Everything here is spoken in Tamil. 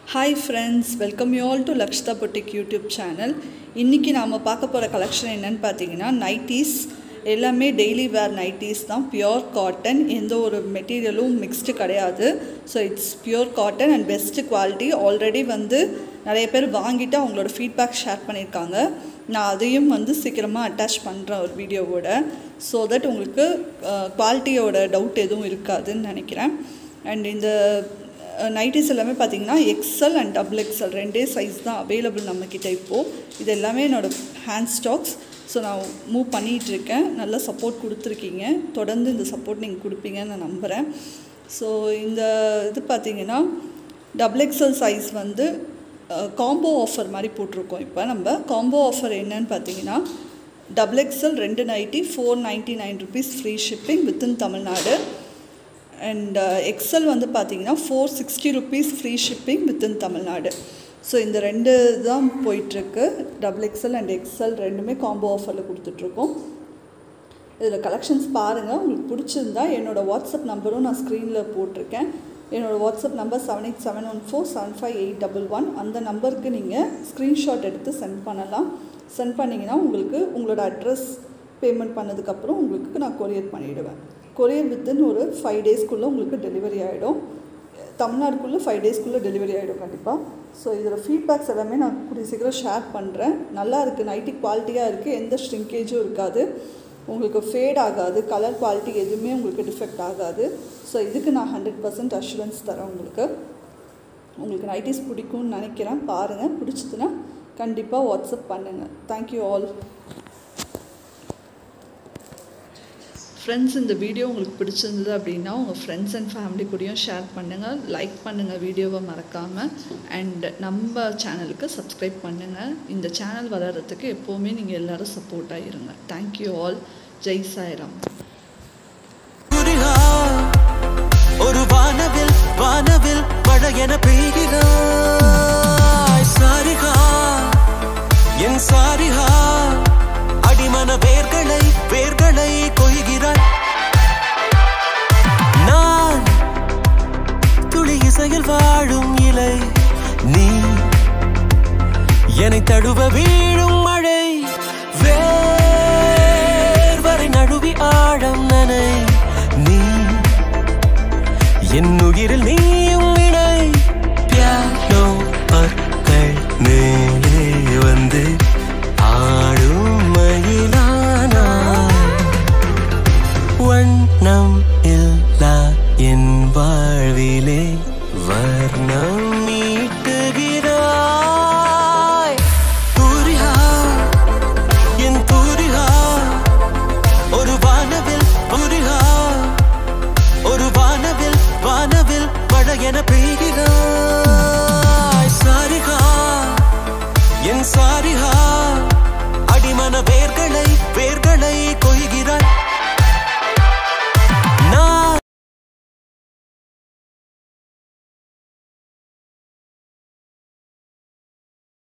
hi friends welcome you all to Lakshta boutique YouTube channel இன்றைக்கி நாம் பார்க்க போகிற கலெக்ஷன் என்னென்னு பார்த்தீங்கன்னா நைட்டிஸ் எல்லாமே டெய்லி வேர் நைட்டிஸ் தான் பியோர் காட்டன் எந்த ஒரு மெட்டீரியலும் மிக்ஸ்டு கிடையாது so it's pure cotton and best quality already வந்து நிறைய பேர் வாங்கிட்டு அவங்களோட ஃபீட்பேக் ஷேர் பண்ணியிருக்காங்க நான் அதையும் வந்து சீக்கிரமாக அட்டாச் பண்ணுறேன் ஒரு வீடியோவோட ஸோ தட் உங்களுக்கு குவாலிட்டியோட டவுட் எதுவும் இருக்காதுன்னு நினைக்கிறேன் அண்ட் இந்த நைட்டிஸ் எல்லாமே பார்த்தீங்கன்னா எக்ஸல் அண்ட் டபுள் எக்ஸல் ரெண்டே சைஸ் தான் அவைலபிள் நம்மக்கிட்ட இப்போது இது எல்லாமே என்னோடய ஹேண்ட் ஸ்டாக்ஸ் ஸோ நான் மூவ் பண்ணிகிட்ருக்கேன் நல்லா சப்போர்ட் கொடுத்துருக்கீங்க தொடர்ந்து இந்த சப்போர்ட் நீங்கள் கொடுப்பீங்கன்னு நான் நம்புகிறேன் ஸோ இந்த இது பார்த்தீங்கன்னா டபுள் எக்ஸல் சைஸ் வந்து காம்போ ஆஃபர் மாதிரி போட்டிருக்கோம் இப்போ நம்ம காம்போ ஆஃபர் என்னன்னு பார்த்தீங்கன்னா டபுள் எக்ஸல் ரெண்டு nighty four ninety nine rupees free shipping within Tamil Nadu and XL வந்து பார்த்தீங்கன்னா four sixty rupees free shipping within Tamil Nadu so இந்த ரெண்டு தான் போயிட்டுருக்கு டபுள் எக்ஸல் அண்ட் எக்ஸல் ரெண்டுமே காம்போ ஆஃபரில் கொடுத்துட்ருக்கோம் இதில் கலெக்ஷன்ஸ் பாருங்கள் உங்களுக்கு பிடிச்சிருந்தா என்னோடய வாட்ஸ்அப் நம்பரும் நான் ஸ்க்ரீனில் போட்டிருக்கேன் என்னோடய WhatsApp number seven eight seven one four seven five eight double one அந்த நம்பருக்கு நீங்கள் ஸ்க்ரீன்ஷாட் எடுத்து சென்ட் பண்ணலாம் சென்ட் பண்ணிங்கன்னா உங்களுக்கு உங்களோட அட்ரஸ் பேமெண்ட் பண்ணதுக்கப்புறம் உங்களுக்கு நான் கொரியர் பண்ணிவிடுவேன் கொரியர் வித்தின் ஒரு ஃபைவ் டேஸ்க்குள்ளே உங்களுக்கு டெலிவரி ஆகிடும் தமிழ்நாடுக்குள்ளே ஃபைவ் டேஸ்க்குள்ளே டெலிவரி ஆகிடும் கண்டிப்பாக ஸோ இதில் ஃபீட்பேக்ஸ் எல்லாமே நான் கூடிய சீக்கிரம் ஷேர் பண்ணுறேன் நல்லா இருக்குது நைட்டி குவாலிட்டியாக இருக்குது எந்த ஷ்ரிங்கேஜும் இருக்காது உங்களுக்கு ஃபேட் ஆகாது கலர் குவாலிட்டி எதுவுமே உங்களுக்கு டிஃபெக்ட் ஆகாது ஸோ இதுக்கு நான் ஹண்ட்ரட் பர்சன்ட் அஷூரன்ஸ் தரேன் உங்களுக்கு உங்களுக்கு நைட்டிஸ் பிடிக்கும்னு நினைக்கிறேன் பாருங்கள் பிடிச்சதுன்னா கண்டிப்பாக வாட்ஸ்அப் பண்ணுங்கள் தேங்க்யூ ஆல் ஃப்ரெண்ட்ஸ் இந்த வீடியோ உங்களுக்கு பிடிச்சிருந்தது அப்படின்னா உங்கள் ஃப்ரெண்ட்ஸ் அண்ட் ஃபேமிலி கூடயும் ஷேர் பண்ணுங்கள் லைக் பண்ணுங்கள் வீடியோவை மறக்காமல் அண்ட் நம்ம சேனலுக்கு சப்ஸ்கிரைப் பண்ணுங்கள் இந்த சேனல் வளர்கிறதுக்கு எப்போவுமே நீங்கள் எல்லோரும் சப்போர்ட்டாக இருங்க தேங்க்யூ ஆல் ஜெய் சாய்ராம் ஒரு வானவில் வானவில் மழை என பெய்கிறாய் சாரிகா என் சாரிகா அடிமன வேர்களை வேர்களை கொய்கிறாய் நான் துளி இசையில் வாழும் இலை நீ என்னை தழுவ வீழும் மழை வேர்வரை நழுவி ஆழம் நனை நீ என் உயிரில் நீயும் இணை பியானோ பற்கள் மேலே வந்து ஆடும் மயிலானாய் வண்ணம் இல்லா என் வாழ்விலே வர்ணம் மீட்டுகிறாய் தூரிகா என் தூரிகா ஒரு வானவில் தூரிகா ஒரு வானவில் வானவில் மழை என பெய்கிறாய் சாரிகா என் சாரிகா